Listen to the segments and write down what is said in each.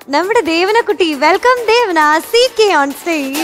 നമ്മുടെ ദേവനക്കുട്ടി welcome Devana C K on stage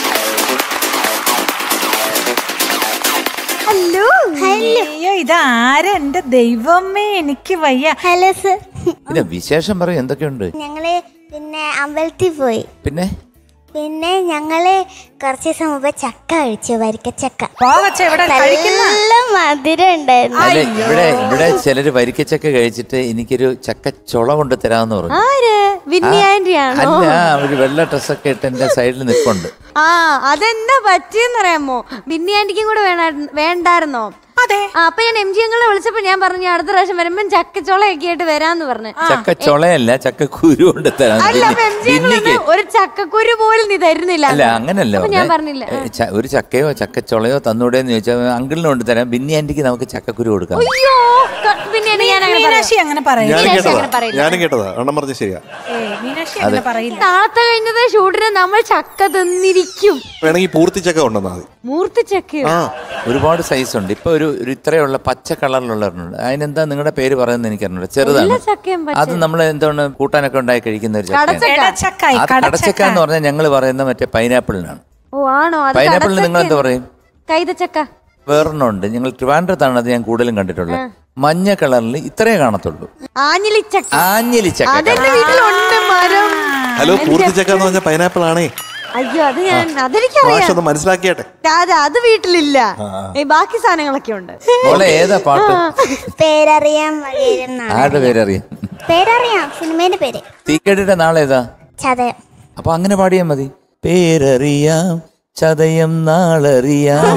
hello അയ്യോ ഇതാരാ എന്റെ ദൈവമേ എനിക്ക് വയ്യ ഹലോ സർ പിന്നെ വിശേഷം പറയും എന്തൊക്കെയുണ്ട് ഞങ്ങള് പിന്നെ അമ്പലത്തിൽ പോയി പിന്നെ പിന്നെ ഞങ്ങള് കുറച്ച് ദിവസം മുമ്പ് ചക്ക കഴിച്ചു വരിക്കച്ചക്ക പോകച്ച ഇവിടെ കഴിക്കുന്ന നല്ല മധുരം ഉണ്ടായിരുന്നു അല്ല ഇവിടെ ഇവിടെ ചിലര് വരിക്കച്ചക്ക കഴിച്ചിട്ട് എനിക്കൊരു ചക്ക ചുള കൊണ്ട് തരാമെന്ന് പറഞ്ഞു ആര് വിന്നി ആന്റി ആണോ അല്ല ഒരു വെള്ള ഡ്രസ്സൊക്കെ ഇട്ട് എന്റെ സൈഡിൽ നിൽപ്പുണ്ട് ആ അതെന്താ പറ്റിയെന്നറിയാമോ വിന്നി ആന്റിക്കും കൂടെ വേണായിരുന്നു വേണ്ടായിരുന്നോ അതെ ആ, അപ്പൊ ഞാൻ എം ജി അങ്ങളെ വിളിച്ചപ്പോ ഞാൻ പറഞ്ഞു അടുത്ത പ്രാവശ്യം വരുമ്പം ചക്കച്ചോളയൊക്കെ ആയിട്ട് വരാന്ന് പറഞ്ഞു ചക്ക ചുളയല്ല ചക്ക കുരു കൊണ്ട് തരാം അല്ല അപ്പൊ എം ജി ബിന്നിക്ക് ഒരു ചക്കക്കുരു പോലും നീ തരുന്നില്ല അല്ല അങ്ങനല്ല അപ്പൊ ഞാൻ പറഞ്ഞെ. പറഞ്ഞില്ല ഏ, ച- ഒരു ചക്കയോ ചക്കച്ചുളയോ തന്നൂടെന്ന് ചോദിച്ചാൽ അങ്കിളിന് കൊണ്ട് തരാം ബിന്നി ആന്റിക്ക് നമുക്ക് ചക്കക്കുരു കൊടുക്കാം അയ്യോ ക- പിന്നെ ഞാൻ അങ്ങനെ പറയാം. മീനാക്ഷി അങ്ങനെ പറയില്ല ഞാനും മീനാക്ഷി കേട്ടതാ അങ്ങനെ പറയില്ല. ഞാനും കേട്ടതാ എണ്ണം പറഞ്ഞ ശരിയാ ഏ മീനാക്ഷി അങ്ങനെ പറയില്ല നാളത്തെ കഴിഞ്ഞത് ഷൂട്ടിന് നമ്മൾ ചക്ക തിന്നിരിക്കും വേണമെങ്കിൽ പൂർത്തിച്ചക്ക കൊണ്ടുവന്നാൽ മതി മൂർത്തി ചക്കയോ ആ ഒരുപാട് സൈസ് ഉണ്ട് ഇപ്പൊ ഒരു ഒരു ഇത്രയുള്ള പച്ച കളറിലുള്ള ഒരെണ്ണമുണ്ട് അതിനെന്താ നിങ്ങളുടെ പേര് പറയുന്നത് എനിക്ക് അറിഞ്ഞൂടാ ചെറുതാണ് എല്ലാ ചക്കയും പച്ച. അത് നമ്മൾ എന്താണ് കൂട്ടാനൊക്കെ ഉണ്ടായി കഴിക്കുന്ന ഒരു ചക്കയാണ് കടച്ചക്ക കടച്ചക്കായി അത് കടച്ചക്ക എന്ന് പറഞ്ഞാൽ ഞങ്ങൾ പറയുന്ന മറ്റേ പൈനാപ്പിളിനാണ് ഓ ആണോ അത് പൈനാപ്പിളിന് നിങ്ങൾ എന്താ കടച്ചക്കയാണ്. പറയും കൈതച്ചക്ക വേറൊരെണ്ണമുണ്ട് ഞങ്ങൾ ട്രിവാൻഡ്രത്താണ് അത് ഞാൻ കൂടുതലും കണ്ടിട്ടുള്ളത് മഞ്ഞ കളറിൽ ഇത്രേ കാണത്തുള്ളൂ ആഞ്ഞിലിച്ചക്ക ആഞ്ഞിലി ചക്ക അതെന്റെ വീട്ടിലുണ്ട് മരം ഹലോ പൂർത്തിച്ചക്ക എന്ന് പറഞ്ഞ പൈനാപ്പിൾ ആണേ അയ്യോ അത് ഞാൻ അതെനിക്കറിയാം ഭാഷ ഒന്ന് മനസ്സിലാക്കിയാട്ടെ അതെ അത് വീട്ടിലില്ല ഏ, ബാക്കി സാധനങ്ങളൊക്കെ ഉണ്ട് മോളെ ഏതാ പാട്ട് പേരറിയാൻ വഴിയിരുന്നാണ് ആരുടെ പേരറിയാം പേരറിയാം സിനിമേന്റെ പേര് തീക്കടിയുടെ നാളേതാ ചതയം അപ്പൊ അങ്ങനെ പാടിയാ മതി പേരറിയാം ചതയം നാളറിയാം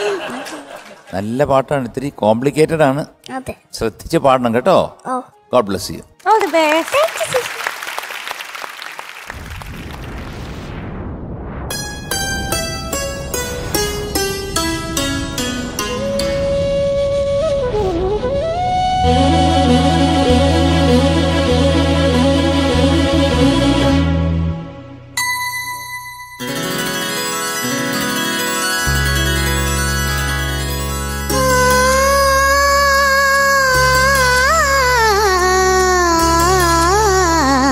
നല്ല പാട്ടാണ് ഇത്തിരി കോംപ്ലിക്കേറ്റഡ് ആണ് അതെ ശ്രദ്ധിച്ച് പാടണം കേട്ടോ oh god bless you All the best. ആ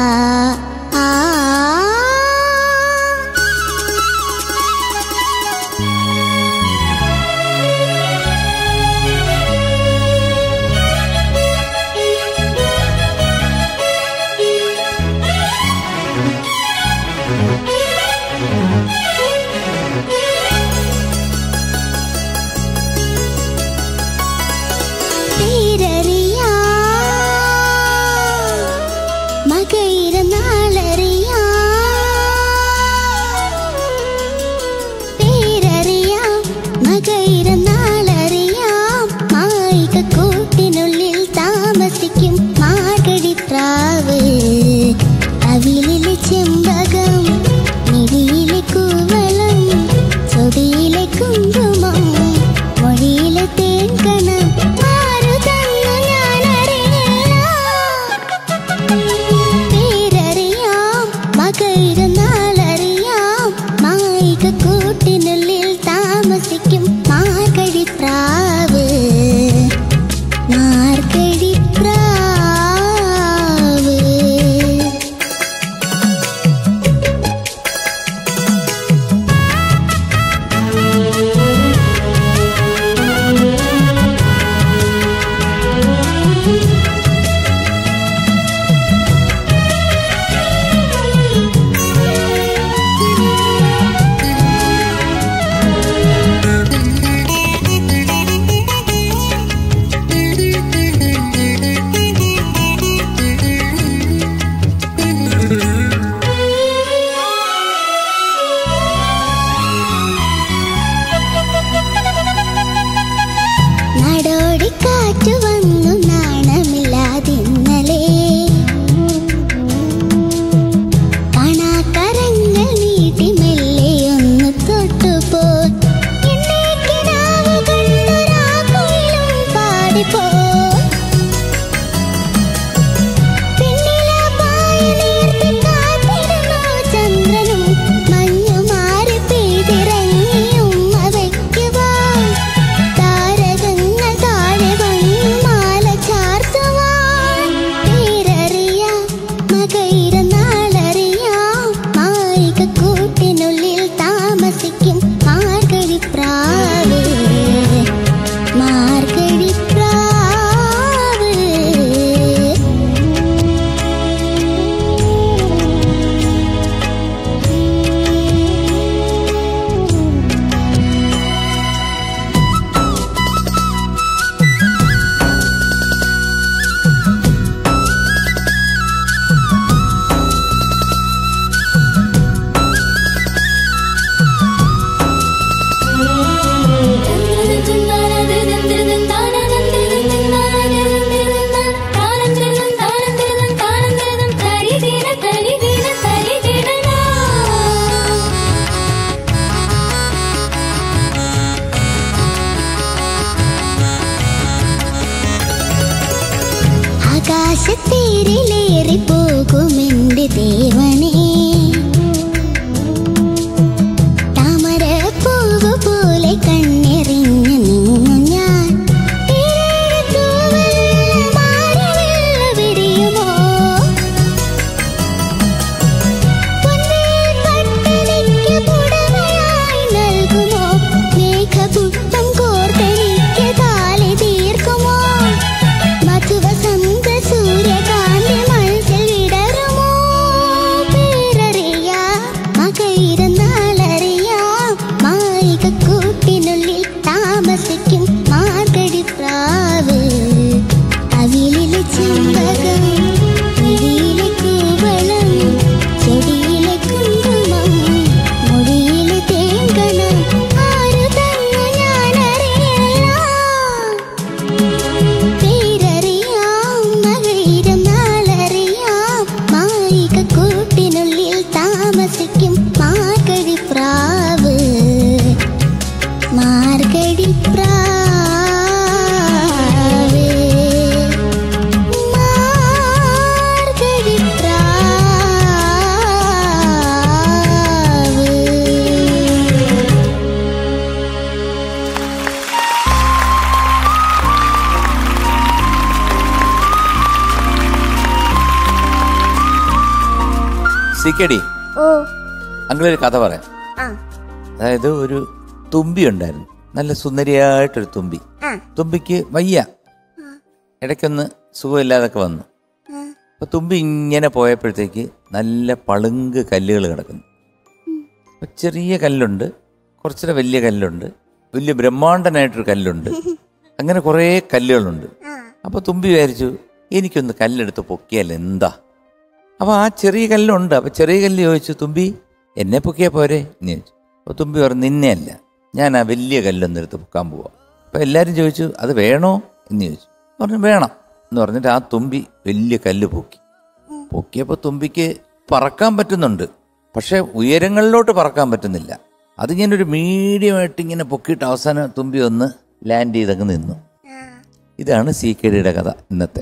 സി കെ ഡി ഓ അങ്ങളൊരു കഥ പറയാം ആ അതായത് ഒരു തുമ്പി ഉണ്ടായിരുന്നു നല്ല സുന്ദരിയായിട്ടൊരു തുമ്പി ആ തുമ്പിക്ക് വയ്യ ഇടയ്ക്കൊന്ന് സുഖമില്ലാതൊക്കെ വന്നു ആ. അപ്പൊ തുമ്പി ഇങ്ങനെ പോയപ്പോഴത്തേക്ക് നല്ല പളുങ്ക് കല്ലുകൾ കിടക്കുന്നു അപ്പൊ ചെറിയ കല്ലുണ്ട് കുറച്ചുകൂടെ വലിയ കല്ലുണ്ട് വലിയ ബ്രഹ്മാണ്ടനായിട്ടൊരു കല്ലുണ്ട് അങ്ങനെ കുറേ കല്ലുകളുണ്ട് ആ അപ്പോൾ തുമ്പി വിചാരിച്ചു എനിക്കൊന്ന് കല്ലെടുത്ത് പൊക്കിയാൽ എന്താ അപ്പോൾ ആ ചെറിയ കല്ലുണ്ട് അപ്പോൾ ചെറിയ കല്ല് ചോദിച്ചു തുമ്പി എന്നെ പൊക്കിയാൽ പോരെ എന്ന് ചോദിച്ചു അപ്പോൾ തുമ്പി പറഞ്ഞു നിന്നെ അല്ല ഞാൻ ആ വലിയ കല്ലൊന്ന് എടുത്ത് പൊക്കാൻ പോവാം അപ്പോൾ എല്ലാവരും ചോദിച്ചു അത് വേണോ എന്ന് ചോദിച്ചു പറഞ്ഞു വേണം എന്ന് പറഞ്ഞിട്ട് ആ തുമ്പി വലിയ കല്ല് പൊക്കി പൊക്കിയപ്പോൾ തുമ്പിക്ക് പറക്കാൻ പറ്റുന്നുണ്ട് പക്ഷേ ഉയരങ്ങളിലോട്ട് പറക്കാൻ പറ്റുന്നില്ല അത് ഇങ്ങനെ ഒരു മീഡിയമായിട്ട് ഇങ്ങനെ പൊക്കിയിട്ട് അവസാനം തുമ്പി ഒന്ന് ലാൻഡ് ചെയ്തങ്ങ് നിന്നു ഇതാണ് സി കെ ഡിയുടെ കഥ ഇന്നത്തെ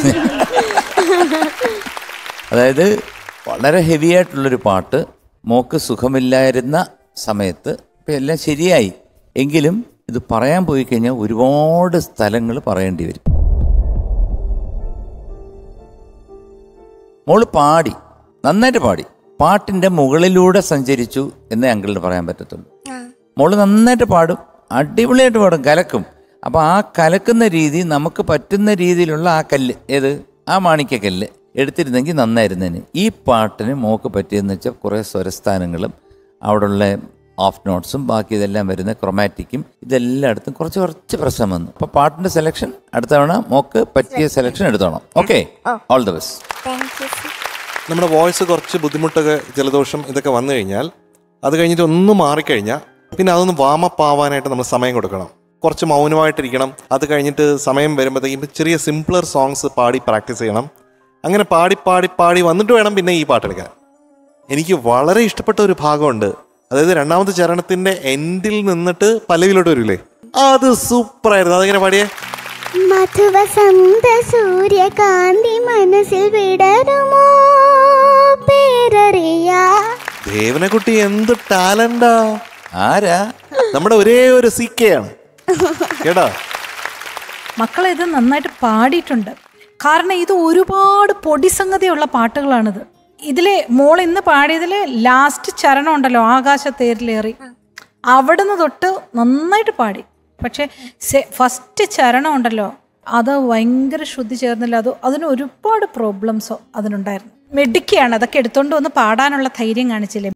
അതായത് വളരെ ഹെവി ആയിട്ടുള്ളൊരു പാട്ട് മോക്ക് സുഖമില്ലായിരുന്ന സമയത്ത് ഇപ്പം എല്ലാം ശരിയായി എങ്കിലും ഇത് പറയാൻ പോയി കഴിഞ്ഞാൽ ഒരുപാട് സ്ഥലങ്ങൾ പറയേണ്ടി വരും മോള് പാടി നന്നായിട്ട് പാടി പാട്ടിൻ്റെ മുകളിലൂടെ സഞ്ചരിച്ചു എന്നേ അങ്കിളിന് പറയാൻ പറ്റത്തുള്ളൂ മോള് നന്നായിട്ട് പാടും അടിപൊളിയായിട്ട് പാടും കലക്കും അപ്പോൾ ആ കലക്കുന്ന രീതി നമുക്ക് പറ്റുന്ന രീതിയിലുള്ള ആ കല്ല് ഏത് ആ മാണിക്കക്കല്ല് എടുത്തിരുന്നെങ്കിൽ നന്നായിരുന്നേന് ഈ പാട്ടിന് മോക്ക് പറ്റിയെന്ന് വെച്ചാൽ കുറേ സ്വരസ്ഥാനങ്ങളും അവിടെയുള്ള ഓഫ് നോട്ട്സും ബാക്കി ഇതെല്ലാം വരുന്ന ക്രൊമാറ്റിക്കും ഇതെല്ലായിടത്തും കുറച്ച് കുറച്ച് പ്രശ്നം വന്നു അപ്പോൾ പാട്ടിൻ്റെ സെലക്ഷൻ അടുത്ത തവണ മോക്ക് പറ്റിയ സെലക്ഷൻ എടുത്തോണം okay all the best thank you sir നമ്മുടെ വോയിസ് കുറച്ച് ബുദ്ധിമുട്ടൊക്കെ ജലദോഷം ഇതൊക്കെ വന്നു കഴിഞ്ഞാൽ അത് കഴിഞ്ഞിട്ട് ഒന്ന് മാറിക്കഴിഞ്ഞാൽ പിന്നെ അതൊന്ന് വാമപ്പ് ആവാനായിട്ട് നമ്മൾ സമയം കൊടുക്കണം കുറച്ച് മൗനമായിട്ടിരിക്കണം അത് കഴിഞ്ഞിട്ട് സമയം വരുമ്പോഴത്തേക്കും ചെറിയ സിംപ്ലർ സോങ്സ് പാടി പ്രാക്ടീസ് ചെയ്യണം അങ്ങനെ പാടി പാടി പാടി വന്നിട്ട് വേണം പിന്നെ ഈ പാട്ടെടുക്കാൻ എനിക്ക് വളരെ ഇഷ്ടപ്പെട്ട ഒരു ഭാഗമുണ്ട് അതായത് രണ്ടാമത്തെ ചരണത്തിന്റെ എൻഡിൽ നിന്നിട്ട് പല്ലവിലോട്ട് വരൂലേ അത് സൂപ്പറായിരുന്നു അതെങ്ങനെ പാടിയേ മധുവസന്ത സൂര്യകാന്തി മനസ്സിൽ വിടരുമോ പേരറിയാ ദേവനക്കുട്ടി എന്ത് ടാലന്റാ ആരാ നമ്മുടെ ഒരേ ഒരു സി കെ ആണ് കേട്ടാ മക്കളെ ഇത് നന്നായിട്ട് പാടിയിട്ടുണ്ട് കാരണം ഇത് ഒരുപാട് പൊടിസംഗതിയുള്ള പാട്ടുകളാണിത് ഇതിലെ മോൾ ഇന്ന് പാടിയതില് ലാസ്റ്റ് ചരണം ഉണ്ടല്ലോ ആകാശത്തേരിലേറി അവിടുന്ന് തൊട്ട് നന്നായിട്ട് പാടി പക്ഷെ ഫസ്റ്റ് ചരണം ഉണ്ടല്ലോ അത് ഭയങ്കര ശ്രുതി ചേർന്നില്ല അത് അതിന് ഒരുപാട് പ്രോബ്ലംസോ അതിനുണ്ടായിരുന്നു മെഡിക്കയാണ് അതൊക്കെ എടുത്തോണ്ട് വന്ന് പാടാനുള്ള ധൈര്യം കാണിച്ചില്ലേ